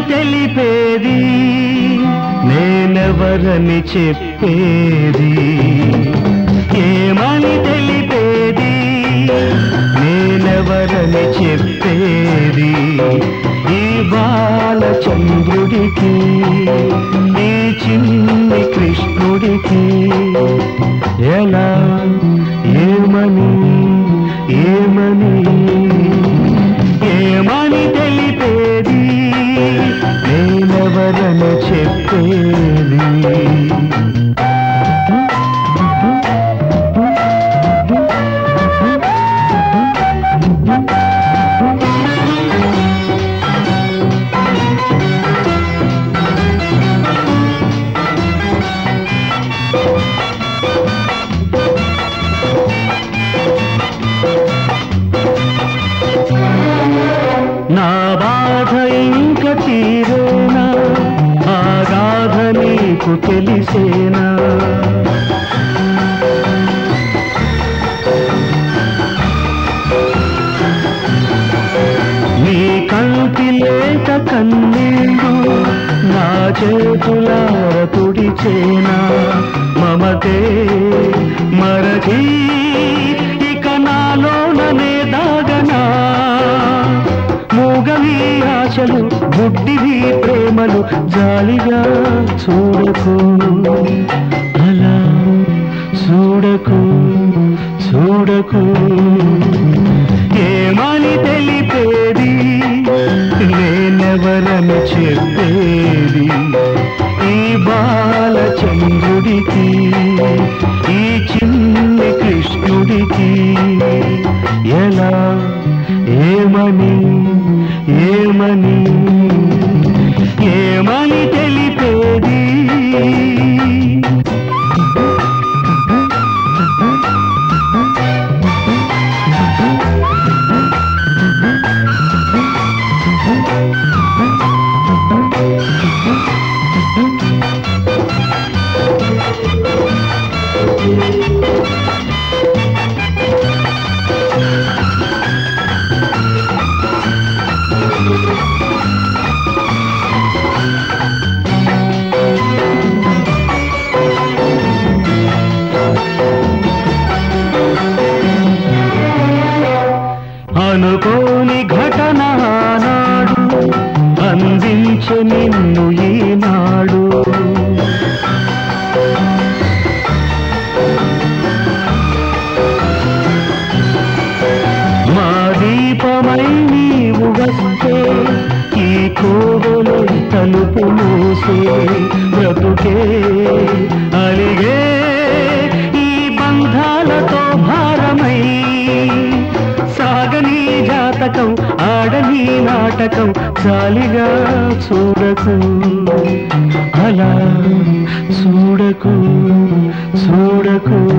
తెలిపేది నేనెవరని చెప్పేది ఏమని తెలిపేది నేనెవరని చెప్పేది ఈ బాలచంద్రుడికి ఈ చిన్ని కృష్ణుడికి ఎలా ఏమని ఏమని ఏమని తెలిపేది నేనెవరని చెప్పేది నా బాధ ఇంక తీరేనా ఆ గాథ నీకు తెలిసేనా నీ కంటి లేక కన్నీళ్ళు నా చేతులార తుడిచేనా మమతే మరచి ఇక నాలోననే దాగనా మూగవి ఆశలు బుడ్డివి ప్రేమలు జాలిగా చూడకు అలా చూడకు చూడకు ఏమని తెలిపేది నేనెవరని చెప్పేది ఈ బాలచంద్రుడికి ఈ చిన్ని కృష్ణుడికి ఎలా ఏమని ఏమని ఏమని తెలిపేది అనుకోని ఘటన నాడు అందించే నిన్ను ఈనాడు మా దీపమై నీవు వస్తే ఈ కోవలో తలుపు మూసే బ్రతుకే అలిగే ఈ బంధాలతో భారమై సాగని జాతకం ఆడని నాటకం చాలిగా చూడకు అలా చూడకు చూడకు